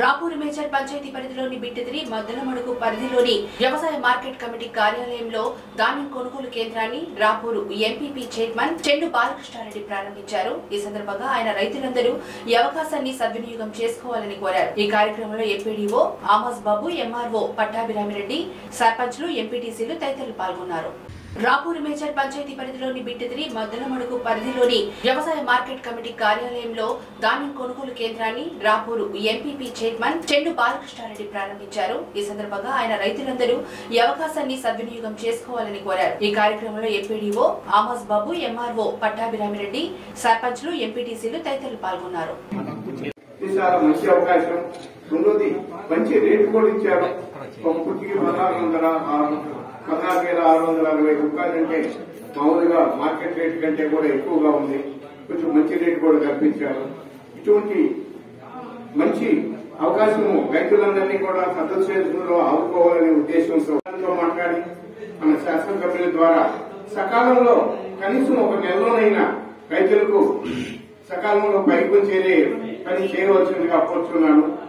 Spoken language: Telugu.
రాపూర్ మేజర్ పంచాయతీ పరిధిలోని బిడ్డదిరి మద్దలమడుగు పరిధిలోని వ్యవసాయ మార్కెట్ కమిటీ కార్యాలయంలో ధాన్యం కొనుగోలు కేంద్రాన్ని రాపూరు ఎంపీపీ చైర్మన్ చెండు బాలకృష్ణారెడ్డి ప్రారంభించారు ఈ సందర్భంగా ఆయన రైతులందరూ ఈ అవకాశాన్ని సద్వినియోగం చేసుకోవాలని కోరారు ఈ కార్యక్రమంలో MPDO Amos Babu MRO Pattabhiramireddy సర్పంచ్లు ఎంపీటీసీలు తదితరులు పాల్గొన్నారు రాపూర్ మేజర్ పంచాయతీ పరిధిలోని బిడ్డదిరి మద్దలమడుగు పరిధిలోని వ్యవసాయ మార్కెట్ కమిటీ కార్యాలయంలో ధాన్యం కొనుగోలు కేంద్రాన్ని రాపూరు ఎంపీపీ చైర్మన్ చెండు బాలకృష్ణారెడ్డి ప్రారంభించారు ఈ సందర్భంగా ఆయన రైతులందరూ ఈ అవకాశాన్ని సద్వినియోగం చేసుకోవాలని కోరారు ఈ కార్యక్రమంలో MPDO Amos Babu MRO Pattabhiramireddy సర్పంచ్లు ఎంపీటీసీలు తదితరులు పాల్గొన్నారు ఇది చాలా మంచి అవకాశం రెండోది మంచి రేటు కూడా ఇచ్చారు ఒక పుట్టికి పదహారు వందల ఆరు పదహారు వేల ఆరు వందల అరవై రూపాయలు అంటే మామూలుగా మార్కెట్ రేట్ కంటే కూడా ఎక్కువగా ఉంది కొంచెం మంచి రేటు కూడా కల్పించారు ఇటువంటి మంచి అవకాశము రైతులందరినీ కూడా సదస్యంలో ఆదుకోవాలనే ఉద్దేశంతో వాళ్ళతో మాట్లాడి మన శాసనసభ్యుల ద్వారా సకాలంలో కనీసం ఒక నెలలోనైనా రైతులకు సకాలంలో పైపు చేరే పని చేయవలసిందిగా కోరుతున్నాను